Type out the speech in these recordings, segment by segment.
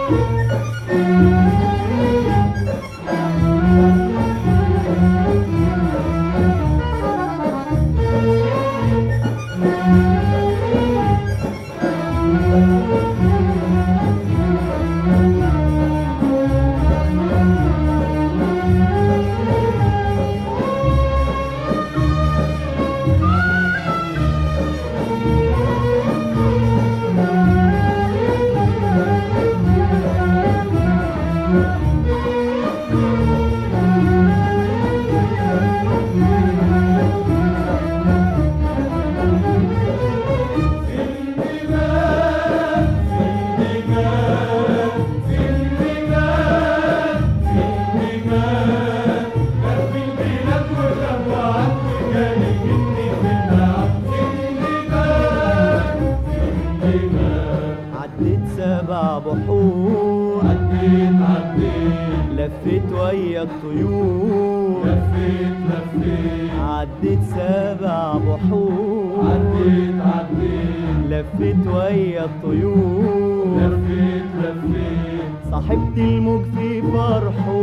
عديت سبع بحور عديت عديت لفيت ويا الطيور لفيت لفيت عديت سبع بحور عديت عديت لفيت ويا الطيور لفيت لفيت صاحبت الموج في فرحه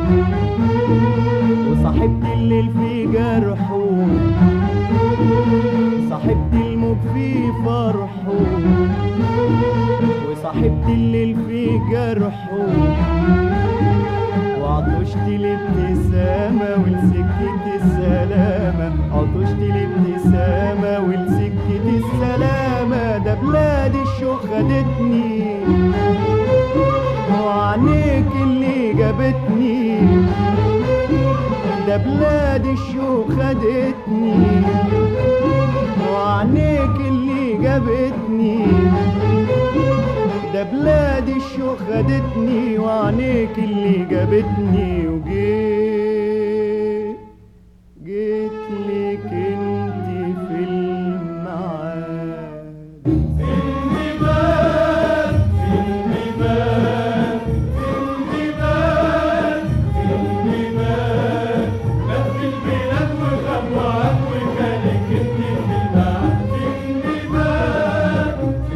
وصاحبت الليل في جرحه صاحبت الموج في فرحه وصاحبت الليل في جرحه وعطشت الابتسامة ولسكة السلامة عطشت الابتسامة ولسكة السلامة ده بلاد الشوق خدتني وعنيك اللي جابتني ده بلاد الشوق خدتني وعنيك اللي جابتني ده بلاد الشوق خدتني وعنيك اللي جابتني وجيت جيت لك انت في الميعاد النبال النبال النبال النبال لف البلاد وغمرات وكانك انت في المعاد النبال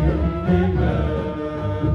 النبال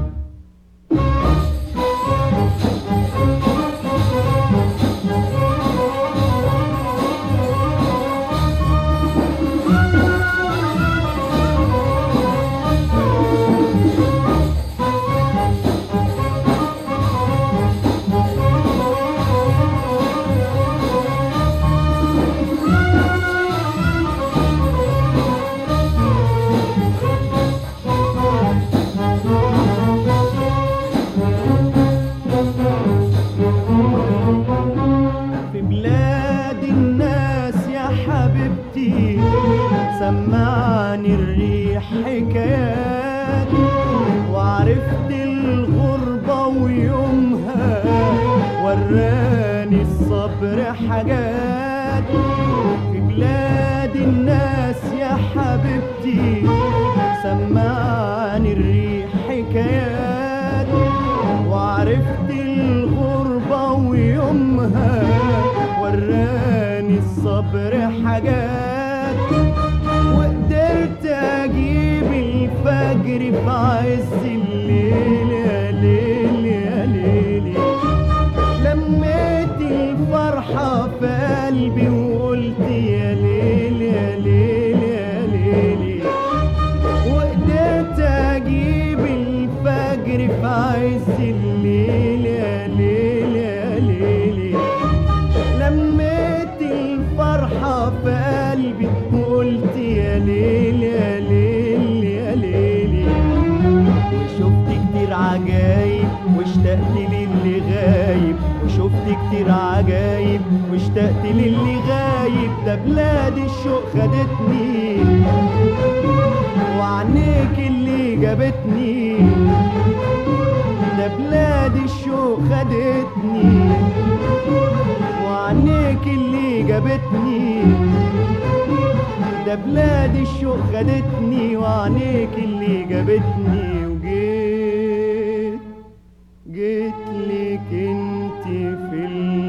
في بلاد الناس يا حبيبتي سمعني الريح حكايات وعرفت الغربة ويومها وراني الصبر حاجات في بلاد الناس يا حبيبتي سمعني الريح حكايات وعرفت الغربة ويومها وراني الصبر حاجات وقدرت اجيب الفجر في عز الليل يا ليل يا ليل لميت الفرحة في قلبي وقلت يا ليل يا ليل يا ليل وقدرت اجيب الفجر في عز الليل يا ليل يا ليل لميت الفرحة في قلبي وقلت يا ليل يا ليل يا ليل وشفت كتير عجايب واشتقت للي غايب وشفت كتير عجايب واشتقت للي غايب ده بلاد الشوق خدتني وعنيك اللي جابتني ده بلاد الشوق خدتني وعنيك اللي جابتني ده بلاد الشوق خدتني وعنيك اللي جابتني وجيت جيت لك انت في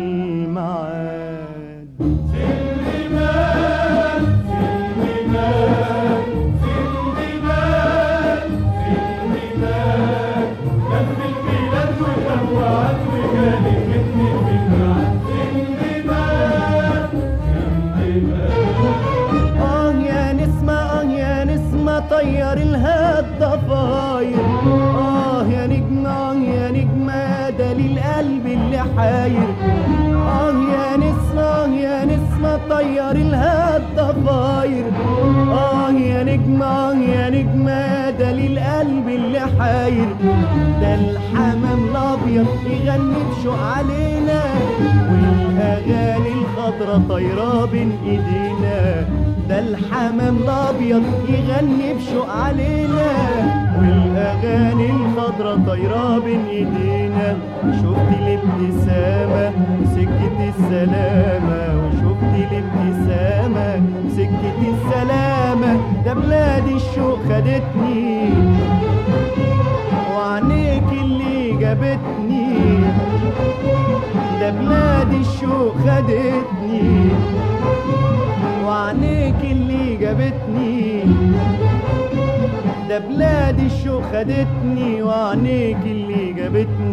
الميعاد النبال النبال النبال النبال لف البلاد حاير اه يا نسمة آه يا نسمة طير الها الضفاير اه يا نجمة آه يا نجمة يا دليل قلبي اللي حاير ده الحمام الابيض يغني بشوق علينا والاغاني الخضرا طايره بين ايدينا ده الحمام الابيض يغني بشوق علينا والاغاني الخضرا طايره بين ايدينا شفت الابتسامه وسكه السلامه وشفت الابتسامه وسكه السلامه ده بلاد الشوق خدتني وعينيك اللي جابتني ده بلاد الشوق خدتني وعينيك اللي جابتني ده بلاد الشوق خدتني وعينيك اللي جابتني